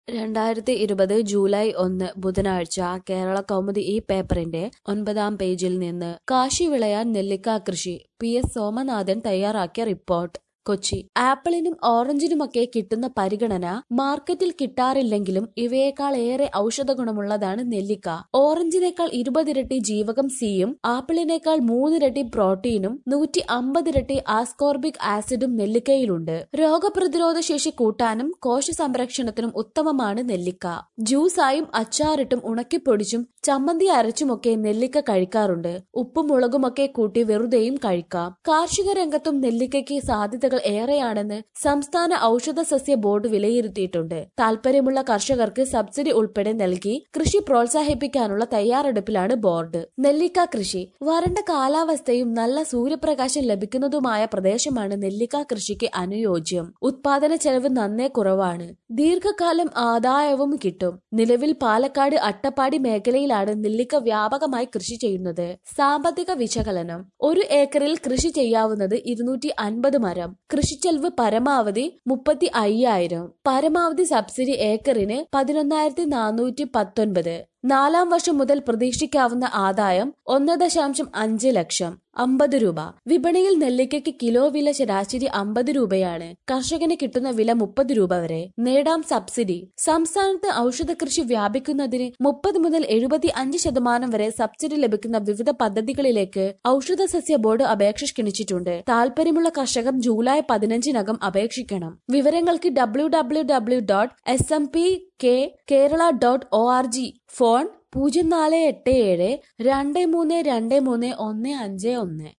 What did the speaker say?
രണ്ടായിരത്തി ഇരുപത് ജൂലൈ ഒന്ന് ബുധനാഴ്ച കേരള കൗമുദി ഈ പേപ്പറിന്റെ ഒൻപതാം പേജിൽ നിന്ന് കാശി വിളയാൻ നെല്ലിക്ക കൃഷി പി എസ് സോമനാഥൻ തയ്യാറാക്കിയ റിപ്പോർട്ട് കൊച്ചി ആപ്പിളിനും ഓറഞ്ചിനുമൊക്കെ കിട്ടുന്ന പരിഗണന മാർക്കറ്റിൽ കിട്ടാറില്ലെങ്കിലും ഇവയേക്കാൾ ഏറെ ഔഷധ ഗുണമുള്ളതാണ് നെല്ലിക്ക ഓറഞ്ചിനേക്കാൾ ഇരുപതിരട്ടി ജീവകം സിയും ആപ്പിളിനേക്കാൾ മൂന്നിരട്ടി പ്രോട്ടീനും നൂറ്റി അമ്പതിരട്ടി ആസ്കോർബിക് ആസിഡും നെല്ലിക്കയിലുണ്ട് രോഗപ്രതിരോധ ശേഷി കൂട്ടാനും കോശ സംരക്ഷണത്തിനും ഉത്തമമാണ് നെല്ലിക്ക ജ്യൂസായും അച്ചാറിട്ടും ഉണക്കിപ്പൊടിച്ചും ചമ്മന്തി അരച്ചുമൊക്കെ നെല്ലിക്ക കഴിക്കാറുണ്ട് ഉപ്പും മുളകുമൊക്കെ കൂട്ടി വെറുതെയും കഴിക്കാം കാർഷിക രംഗത്തും നെല്ലിക്കയ്ക്ക് സാധ്യതകൾ ഏറെയാണെന്ന് സംസ്ഥാന ഔഷധ സസ്യ ബോർഡ് വിലയിരുത്തിയിട്ടുണ്ട് താൽപര്യമുള്ള കർഷകർക്ക് സബ്സിഡി ഉൾപ്പെടെ നൽകി കൃഷി പ്രോത്സാഹിപ്പിക്കാനുള്ള തയ്യാറെടുപ്പിലാണ് ബോർഡ് നെല്ലിക്ക കൃഷി വരണ്ട കാലാവസ്ഥയും നല്ല സൂര്യപ്രകാശം ലഭിക്കുന്നതുമായ പ്രദേശമാണ് നെല്ലിക്ക കൃഷിക്ക് അനുയോജ്യം ഉത്പാദന ചെലവ് നന്നേ കുറവാണ് ദീർഘകാലം ആദായവും കിട്ടും നിലവിൽ പാലക്കാട് അട്ടപ്പാടി മേഖലയിലാണ് നെല്ലിക്ക വ്യാപകമായി കൃഷി ചെയ്യുന്നത് സാമ്പത്തിക വിശകലനം ഒരു ഏക്കറിൽ കൃഷി ചെയ്യാവുന്നത് ഇരുന്നൂറ്റി അൻപത് മരം കൃഷിച്ചെലവ് പരമാവധി മുപ്പത്തി അയ്യായിരം പരമാവധി സബ്സിഡി ഏക്കറിന് പതിനൊന്നായിരത്തി നാനൂറ്റി പത്തൊൻപത് നാലാം വർഷം മുതൽ പ്രതീക്ഷിക്കാവുന്ന ആദായം ഒന്ന് ദശാംശം അഞ്ച് ലക്ഷം അമ്പത് രൂപ വിപണിയിൽ നെല്ലിക്കയ്ക്ക് കിലോ വില ശരാശരി അമ്പത് രൂപയാണ് കർഷകന് കിട്ടുന്ന വില മുപ്പത് രൂപ വരെ നേടാം സബ്സിഡി സംസ്ഥാനത്ത് ഔഷധ കൃഷി വ്യാപിക്കുന്നതിന് മുപ്പത് മുതൽ എഴുപത്തി അഞ്ച് ശതമാനം വരെ സബ്സിഡി ലഭിക്കുന്ന വിവിധ പദ്ധതികളിലേക്ക് ഔഷധ സസ്യ ബോർഡ് അപേക്ഷ ക്ഷണിച്ചിട്ടുണ്ട് താൽപര്യമുള്ള കർഷകർ ജൂലൈ പതിനഞ്ചിനകം അപേക്ഷിക്കണം വിവരങ്ങൾക്ക് W W W dot S M P K Kerala dot O R G phone പൂജ്യം നാല് എട്ട് ഏഴ് രണ്ട് മൂന്ന് രണ്ട് മൂന്ന് ഒന്ന് അഞ്ച് ഒന്ന്